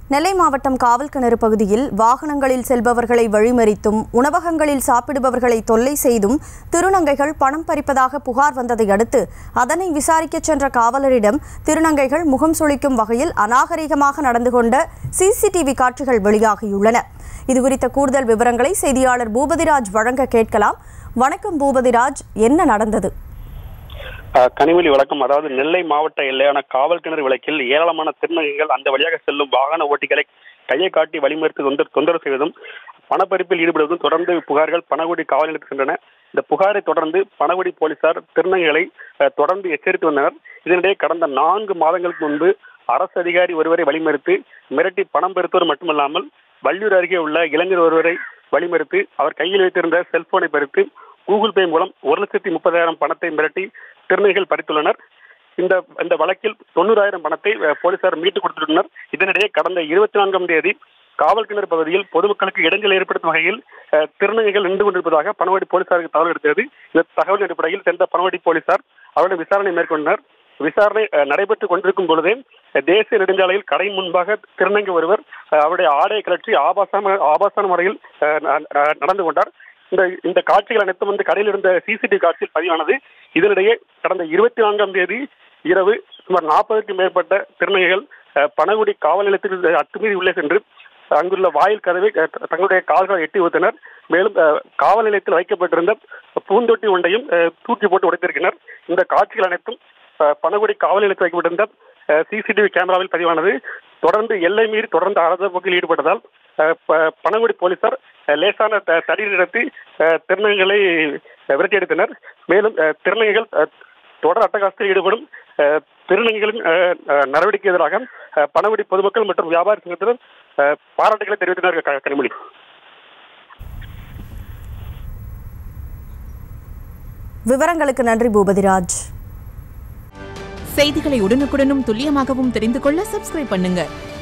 நெல்லை மாவட்டம் காவல்கிணறு பகுதியில் வாகனங்களில் செல்பவர்களை வழிமறித்தும் உணவகங்களில் சாப்பிடுபவர்களை தொல்லை செய்தும் திருநங்கைகள் பணம் பறிப்பதாக புகார் வந்ததை அடுத்து அதனை விசாரிக்கச் சென்ற காவலரிடம் திருநங்கைகள் முகம் சுளிக்கும் வகையில் அநாகரிகமாக நடந்து கொண்ட சிசிடிவி காட்சிகள் வெளியாகியுள்ளன இதுகுறித்த கூடுதல் விவரங்களை செய்தியாளர் பூபதிராஜ் வழங்க கேட்கலாம் வணக்கம் பூபதிராஜ் என்ன நடந்தது அஹ் கனிமொழி வழக்கம் அதாவது நெல்லை மாவட்ட எல்லையான காவல் கிணறு விளக்கில் ஏராளமான திருநங்கைகள் அந்த வழியாக செல்லும் வாகன ஓட்டிகளை கையை காட்டி வழிமறித்து தொந்தர தொந்தரவு செய்வதும் பணப்பறிப்பில் ஈடுபடுவதும் தொடர்ந்து புகார்கள் பணகுடி காவல் நிலையத்துக்கு சென்றன இந்த புகாரை தொடர்ந்து பணகுடி போலீசார் திருநங்கைகளை அஹ், தொடர்ந்து எச்சரித்து வந்தனர் இதனிடையே கடந்த நான்கு மாதங்களுக்கு முன்பு அரசு அதிகாரி ஒருவரை வழிமறித்து மிரட்டி பணம் பெறுத்தவர் மட்டுமல்லாமல் வள்ளியூர் அருகே உள்ள இளைஞர் ஒருவரை வழிமறித்து அவர் கையில் வைத்திருந்த செல்போனை பறித்து கூகுள் பே மூலம் ஒரு லட்சத்தி முப்பதாயிரம் பணத்தை மிரட்டி திருநங்கைகள் பறித்துள்ளனர் இந்த இந்த வழக்கில் தொண்ணூறாயிரம் பணத்தை அஹ், போலீசார் மீட்டுக் கொடுத்துள்ளனர் இதனிடையே கடந்த இருபத்தி நான்காம் தேதி காவல் கிணறு பகுதியில் பொதுமக்களுக்கு இடைஞ்சல் ஏற்படுத்தும் வகையில் அஹ், திருநங்கைகள் நின்று கொண்டிருப்பதாக பனவடி போலீசாருக்கு தகவல் எடுத்தது இந்த தகவல் அடிப்படையில் சென்ற பனவடி போலீசார் அவருடைய விசாரணை மேற்கொண்டனர் விசாரணை அஹ், நடைபெற்றுக் கொண்டிருக்கும் பொழுதே அஹ், தேசிய நெடுஞ்சாலையில் கடை முன்பாக திருநங்கை ஒருவர் அஹ், அவருடைய ஆடையை கழற்றி ஆபாசமான ஆபாசமான முறையில் அஹ், ந- ந- நடந்து கொண்டார் இந்த இந்த காட்சிகள் அனைத்தும் வந்து கடையில் இருந்த சிசிடிவி காட்சியில் பதிவானது இதனிடையே கடந்த இருபத்தி நான்காம் தேதி இரவு சுமார் நாற்பதுக்கும் மேற்பட்ட திருநங்கைகள் அஹ், பனகுடி காவல் நிலையத்தில் அத்துமீறி உள்ளே சென்று அங்குள்ள வாயில் கதவை அஹ், த- தங்களுடைய கால்களை எட்டி வைத்தனர் மேலும் அஹ், காவல் நிலையத்தில் வைக்கப்பட்டிருந்த பூந்தொட்டி ஒன்றையும் அஹ், தூக்கி போட்டு உடைத்திருக்கின்றனர் இந்த காட்சிகள் அனைத்தும் அஹ், பனகுடி காவல் நிலையத்தில் வைக்கப்பட்டிருந்த சிசிடிவி கேமராவில் பதிவானது தொடர்ந்து எல்லை மீறி தொடர்ந்து அரச போக்கில் ஈடுபட்டதால் அஹ், ப- பனகுடி போலீசார் அஹ், லேசான த- தடி நடத்தி அஹ், திருநங்கைகளை அஹ், விரட்டியடித்தனர் மேலும் அஹ், திருநங்கைகள் அஹ், தொடர் அட்டகாசத்தில் ஈடுபடும் அஹ், திருநங்கைகளின் அஹ், அஹ், நடவடிக்கை எதிராக அஹ், பனகுடி பொதுமக்கள் மற்றும் வியாபாரி சங்கத்தினர் அஹ், பாராட்டுகளை தெரிவித்தனர் க- கனிமொழி விவரங்களுக்கு நன்றி பூபதிராஜ் செய்திகளை உடனுக்குடனும் துல்லியமாகவும் தெரிந்து கொள்ள சப்ஸ்கிரைப் பண்ணுங்க